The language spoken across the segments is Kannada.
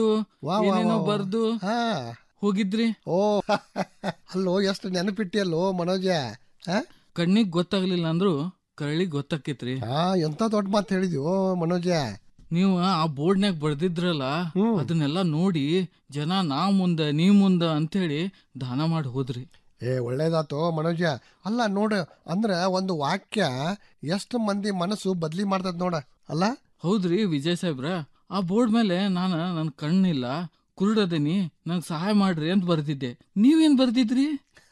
ವಾ, ವಾ, ಏನೇನೋ ವಾ. ಬರ್ದು ಹಾ ಹೋಗಿದ್ರಿ ಓ ಅಲ್ಲೋ ಎಷ್ಟು ನೆನಪಿಟ್ಟಿಯಲ್ಲೋ ಮನೋಜ ಹಾ ಕಣ್ಣಿಗ್ ಗೊತ್ತಾಗ್ಲಿಲ್ಲ ಅಂದ್ರು ಕರಳಿಗ್ ಗೊತ್ತಾಕೇತ್ರಿ ಹಾ ಎಂತ ದೊಡ್ಡ ಮಾತು ಹೇಳಿದ್ಯೋ ಮನೋಜ ನೀವು ಆ ಬೋರ್ಡ್ನ್ಯಾಗ ಬರ್ದಿದ್ರಲ್ಲ ಹ್ಮ್. ಅದನ್ನೆಲ್ಲ ನೋಡಿ ಜನ ನಾ ಮುಂದ ನೀ ಮುಂದ ಅಂತೇಳಿ ದಾನ ಮಾಡಿ ಹೋದ್ರಿ ಏ ಒಳ್ಳೇದಾತು ಮನೋಜ ಅಲ್ಲ ನೋಡು ಅಂದ್ರೆ ಒಂದು ವಾಕ್ಯ ಎಷ್ಟು ಮಂದಿ ಮನಸ್ಸು ಬದ್ಲಿ ಮಾಡ್ತದ ನೋಡ ಅಲ್ಲ ಹೌದ್ರಿ ವಿಜಯ್ ಸಾಹೇಬ್ರ ಆ ಬೋರ್ಡ್ ಮೇಲೆ ನಾನು ನನ್ ಕಣ್ಣಿಲ್ಲ ಕುರುಡದನಿ ನಂಗೆ ಸಹಾಯ ಮಾಡ್ರಿ ಅಂತ ಬರ್ದಿದ್ದೆ ನೀವೇನ್ ಬರ್ದಿದ್ರಿ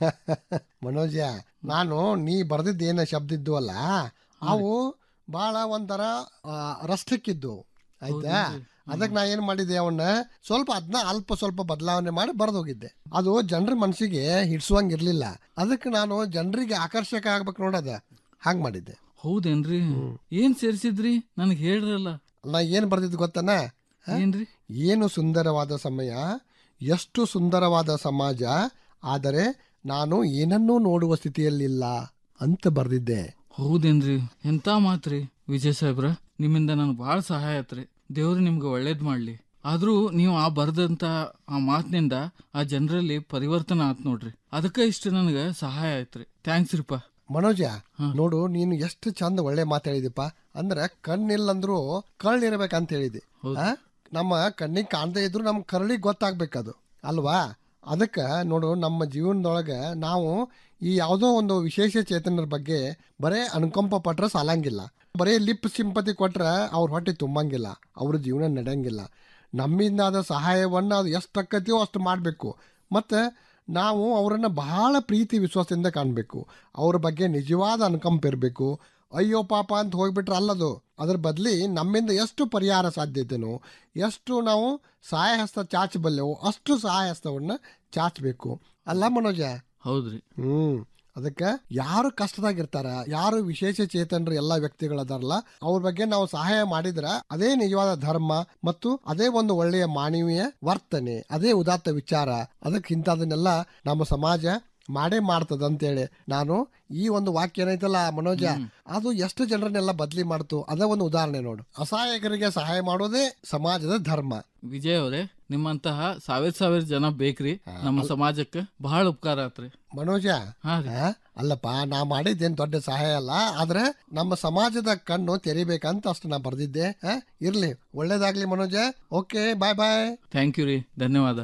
ಮನೋಜ ನಾನು ನೀ ಬರ್ದಿದ್ದೇನ ಶಬ್ದ ಇದ್ದು ಅಲ್ಲ ಅವು ಬಹಳ ಒಂಥರ ಆ, ರಸ್ಟಿಕ್ಕಿದ್ದು ಆಯ್ತಾ ಅದಕ್ಕೆ ನಾ ಏನ್ ಮಾಡಿದ್ದೆ ಅವನ್ನ ಸ್ವಲ್ಪ ಅದನ್ನ ಅಲ್ಪ ಸ್ವಲ್ಪ ಬದಲಾವಣೆ ಮಾಡಿ ಬರ್ದೋಗಿದ್ದೆ ಅದು ಜನರ ಮನಸ್ಸಿಗೆ ಹಿಡ್ಸುವಂಗ್ ಇರ್ಲಿಲ್ಲ ಅದಕ್ಕೆ ನಾನು ಜನರಿಗೆ ಆಕರ್ಷಕ ಆಗ್ಬೇಕು ನೋಡದ ಹಾಂಗ್ ಮಾಡಿದ್ದೆ ಹೌದೇನ್ರಿ ಏನ್ ಸೇರ್ಸಿದ್ರಿ ನನಗೆ ಹೇಳ್ರಲ್ಲ ನಾ ಏನ್ ಬರ್ದಿದ್ದು ಗೊತ್ತನ ಏನ್ರಿ ಏನು ಸುಂದರವಾದ ಸಮಯ ಎಷ್ಟು ಸುಂದರವಾದ ಸಮಾಜ ಆದರೆ ನಾನು ಏನನ್ನೂ ನೋಡುವ ಸ್ಥಿತಿಯಲ್ಲಿಲ್ಲ ಅಂತ ಬರ್ದಿದ್ದೆ ಹೌದೇನ್ರಿ ಎಂತ ಮಾತ್ರಿ ವಿಜಯ್ ಸಾಹೇಬ್ರ ನಿಮ್ಮಿಂದ ನನ್ಗೆ ಭಾಳ ಸಹಾಯ ಆತ್ರಿ ದೇವ್ರು ನಿಮ್ಗೆ ಒಳ್ಳೇದ್ ಮಾಡ್ಲಿ ಆದ್ರೂ ನೀವು ಆ ಬರ್ದಂತ ಆ ಮಾತಿನಿಂದ ಆ ಜನರಲ್ಲಿ ಪರಿವರ್ತನೆ ಆತ್ ನೋಡ್ರಿ ಅದಕ್ಕೆ ಇಷ್ಟು ನನಗೆ ಸಹಾಯ ಆಯ್ತ್ರಿ ಥ್ಯಾಂಕ್ಸ್ ರೀಪ ಮನೋಜ ನೋಡು ನೀನು ಎಷ್ಟು ಚಂದ ಒಳ್ಳೆ ಮಾತಾಡಿದಪ್ಪ ಅಂದ್ರೆ ಕಣ್ಣಿಲ್ಲಂದ್ರು ಕಳ್ಳಿರ್ಬೇಕಂತ ಹೇಳಿದೆ ಆ? ನಮ್ಮ ಕಣ್ಣಿಗೆ ಕಾಣದೇ ಇದ್ರು ನಮ್ಮ ಕರಳಿಗೆ ಗೊತ್ತಾಗ್ಬೇಕದು ಅಲ್ವಾ ಅದಕ್ಕೆ ನೋಡು ನಮ್ಮ ಜೀವನದೊಳಗೆ ನಾವು ಈ ಯಾವುದೋ ಒಂದು ವಿಶೇಷ ಚೇತನರ ಬಗ್ಗೆ ಬರೇ ಅನುಕಂಪ ಪಟ್ರೆ ಸಾಲಂಗಿಲ್ಲ ಬರೇ ಲಿಪ್ ಸಿಂಪತಿ ಕೊಟ್ರೆ ಅವ್ರ ಹೊಟ್ಟೆ ತುಂಬಂಗಿಲ್ಲ ಅವ್ರ ಜೀವನ ನಡೆಯಂಗಿಲ್ಲ ನಮ್ಮಿಂದ ಆದ ಸಹಾಯವನ್ನು ಅದು ಎಷ್ಟು ಅಕ್ಕತ್ತೀವೋ ಅಷ್ಟು ಮಾಡಬೇಕು ಮತ್ತು ನಾವು ಅವರನ್ನು ಬಹಳ ಪ್ರೀತಿ ವಿಶ್ವಾಸದಿಂದ ಕಾಣಬೇಕು ಅವ್ರ ಬಗ್ಗೆ ನಿಜವಾದ ಅನುಕಂಪ ಇರಬೇಕು ಅಯ್ಯೋ ಪಾಪ ಅಂತ ಹೋಗ್ಬಿಟ್ರೆ ಅಲ್ಲದು ಅದ್ರ ಬದಲಿ ನಮ್ಮಿಂದ ಎಷ್ಟು ಪರಿಹಾರ ಸಾಧ್ಯತೆನೋ ಎಷ್ಟು ನಾವು ಸಹಾಯ ಹಸ್ತ ಚಾಚಬಲ್ಲೆವೋ ಅಷ್ಟು ಸಹಾಯ ಹಸ್ತವನ್ನು ಚಾಚಬೇಕು ಅಲ್ಲ ಮನೋಜ ಹೌದ್ರಿ ಹ್ಮ್ ಅದಕ್ಕೆ ಯಾರು ಕಷ್ಟದಾಗಿರ್ತಾರ ಯಾರು ವಿಶೇಷ ಚೇತನರು ಎಲ್ಲ ವ್ಯಕ್ತಿಗಳದಾರಲ್ಲ ಅವ್ರ ಬಗ್ಗೆ ನಾವು ಸಹಾಯ ಮಾಡಿದ್ರ ಅದೇ ನಿಜವಾದ ಧರ್ಮ ಮತ್ತು ಅದೇ ಒಂದು ಒಳ್ಳೆಯ ಮಾನವೀಯ ವರ್ತನೆ ಅದೇ ಉದಾತ್ತ ವಿಚಾರ ಅದಕ್ಕೆ ಇಂಥದನ್ನೆಲ್ಲ ನಮ್ಮ ಸಮಾಜ ಮಾಡೇ ಮಾಡ್ತದ ಅಂತೇಳಿ ನಾನು ಈ ಒಂದು ವಾಕ್ಯ ಏನೈತಲ್ಲ ಮನೋಜ ಅದು ಎಷ್ಟು ಜನರನ್ನೆಲ್ಲ ಬದಲಿ ಮಾಡ್ತು ಅದೇ ಒಂದು ಉದಾಹರಣೆ ನೋಡು ಅಸಹಾಯಕರಿಗೆ ಸಹಾಯ ಮಾಡೋದೇ ಸಮಾಜದ ಧರ್ಮ ವಿಜಯ್ ಅವರೇ ನಿಮ್ಮಂತಹ ಸಾವಿರ ಸಾವಿರ ಜನ ಬೇಕ್ರಿ ನಮ್ಮ ಸಮಾಜಕ್ಕೆ ಬಹಳ ಉಪಕಾರ ಆತ್ರಿ ಮನೋಜ ಹಾ ರೀ ಆ? ಅಲ್ಲಪ್ಪ ನಾ ಮಾಡಿದ್ದೇನ್ ದೊಡ್ಡ ಸಹಾಯ ಅಲ್ಲ ಆದ್ರೆ ನಮ್ಮ ಸಮಾಜದ ಕಣ್ಣು ತೆರಿಬೇಕಂತ ಅಷ್ಟು ನಾ ಬರ್ದಿದ್ದೆ ಆ? ಇರ್ಲಿ ಒಳ್ಳೇದಾಗ್ಲಿ ಮನೋಜ okay bye bye thank you ರೀ ಧನ್ಯವಾದ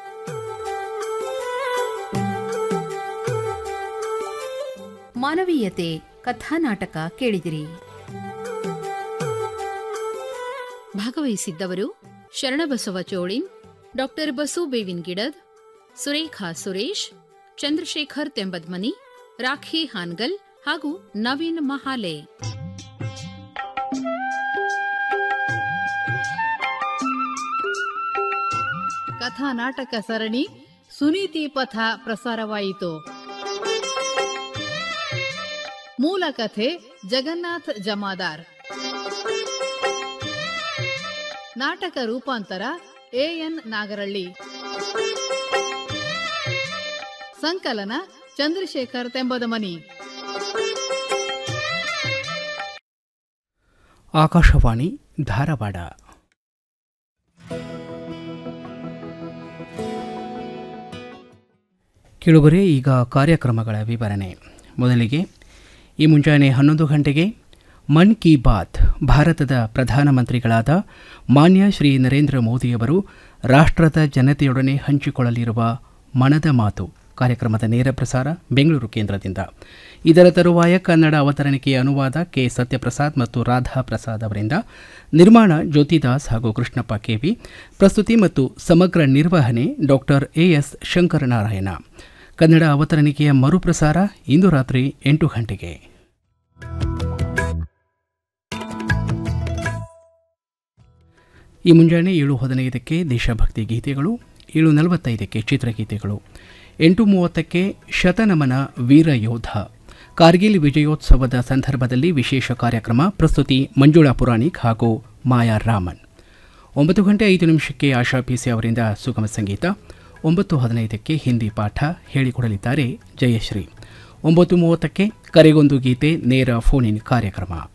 ಮಾನವೀಯತೆ ಕಥಾನಾಟಕ ಕೇಳಿದಿರಿ ಭಾಗವಹಿಸಿದ್ದವರು ಶರಣಬಸವ ಚೋಳಿನ್ ಡಾಕ್ಟರ್ ಬಸು ಬೇವಿನ್ ಗಿಡದ್ ಸುರೇಖಾ ಸುರೇಶ್ ಚಂದ್ರಶೇಖರ್ ತೆಂಬದ್ಮನಿ ರಾಖಿ ಹಾನ್ಗಲ್ ಹಾಗೂ ನವೀನ್ ಮಹಾಲೆ ಕಥಾನಾಟಕ ಸರಣಿ ಸುನೀತಿ ಪಥ ಪ್ರಸಾರವಾಯಿತು ಮೂಲ ಕಥೆ ಜಗನ್ನಾಥ್ ಜಮಾದಾರ್ ನಾಟಕ ರೂಪಾಂತರ ಎಎನ್ ನಾಗರಳ್ಳಿ ಸಂಕಲನ ಚಂದ್ರಶೇಖರ್ ತೆಂಬದಮನಿ ಆಕಾಶವಾಣಿ ಧಾರವಾಡ ಕೆಳಗರೆ ಈಗ ಕಾರ್ಯಕ್ರಮಗಳ ವಿವರಣೆ ಮೊದಲಿಗೆ ಈ ಮುಂಜಾನೆ ಹನ್ನೊಂದು ಗಂಟೆಗೆ ಮನ್ ಕಿ ಬಾತ್ ಭಾರತದ ಪ್ರಧಾನಮಂತ್ರಿಗಳಾದ ಮಾನ್ಯ ಶ್ರೀ ನರೇಂದ್ರ ಮೋದಿಯವರು ರಾಷ್ಟ್ರದ ಜನತೆಯೊಡನೆ ಹಂಚಿಕೊಳ್ಳಲಿರುವ ಮನದ ಮಾತು ಕಾರ್ಯಕ್ರಮದ ನೇರ ಪ್ರಸಾರ ಬೆಂಗಳೂರು ಕೇಂದ್ರದಿಂದ ಇದರ ತರುವಾಯ ಕನ್ನಡ ಅವತರಣಿಕೆಯ ಅನುವಾದ ಕೆ ಸತ್ಯಪ್ರಸಾದ್ ಮತ್ತು ರಾಧಾ ಪ್ರಸಾದ್ ಅವರಿಂದ ನಿರ್ಮಾಣ ಜ್ಯೋತಿದಾಸ್ ಹಾಗೂ ಕೃಷ್ಣಪ್ಪ ಕೆವಿ ಪ್ರಸ್ತುತಿ ಮತ್ತು ಸಮಗ್ರ ನಿರ್ವಹಣೆ ಡಾಕ್ಟರ್ ಎಎಸ್ ಶಂಕರನಾರಾಯಣ ಕನ್ನಡ ಅವತರಣಿಕೆಯ ಮರುಪ್ರಸಾರ ಇಂದು ರಾತ್ರಿ ಎಂಟು ಗಂಟೆಗೆ ಈ ಮುಂಜಾನೆ ಏಳು ಹದಿನೈದಕ್ಕೆ ದೇಶಭಕ್ತಿ ಗೀತೆಗಳು ಏಳು ನಲವತ್ತೈದಕ್ಕೆ ಚಿತ್ರಗೀತೆಗಳು ಎಂಟು ಮೂವತ್ತಕ್ಕೆ ಶತನಮನ ವೀರ ಯೋಧ ಕಾರ್ಗಿಲ್ ವಿಜಯೋತ್ಸವದ ಸಂದರ್ಭದಲ್ಲಿ ವಿಶೇಷ ಕಾರ್ಯಕ್ರಮ ಪ್ರಸ್ತುತಿ ಮಂಜುಳಾ ಪುರಾಣಿಕ್ ಹಾಗೂ ಮಾಯಾ ರಾಮನ್ ಒಂಬತ್ತು ಗಂಟೆ ಐದು ನಿಮಿಷಕ್ಕೆ ಆಶಾ ಪಿಸಿ ಅವರಿಂದ ಸುಗಮ ಸಂಗೀತ ಒಂಬತ್ತು ಹದಿನೈದಕ್ಕೆ ಹಿಂದಿ ಪಾಠ ಹೇಳಿಕೊಡಲಿದ್ದಾರೆ ಜಯಶ್ರೀ ಒಂಬತ್ತು ಮೂವತ್ತಕ್ಕೆ ಕರೆಗೊಂದು ಗೀತೆ ನೇರ ಫೋನ್ ಇನ್ ಕಾರ್ಯಕ್ರಮ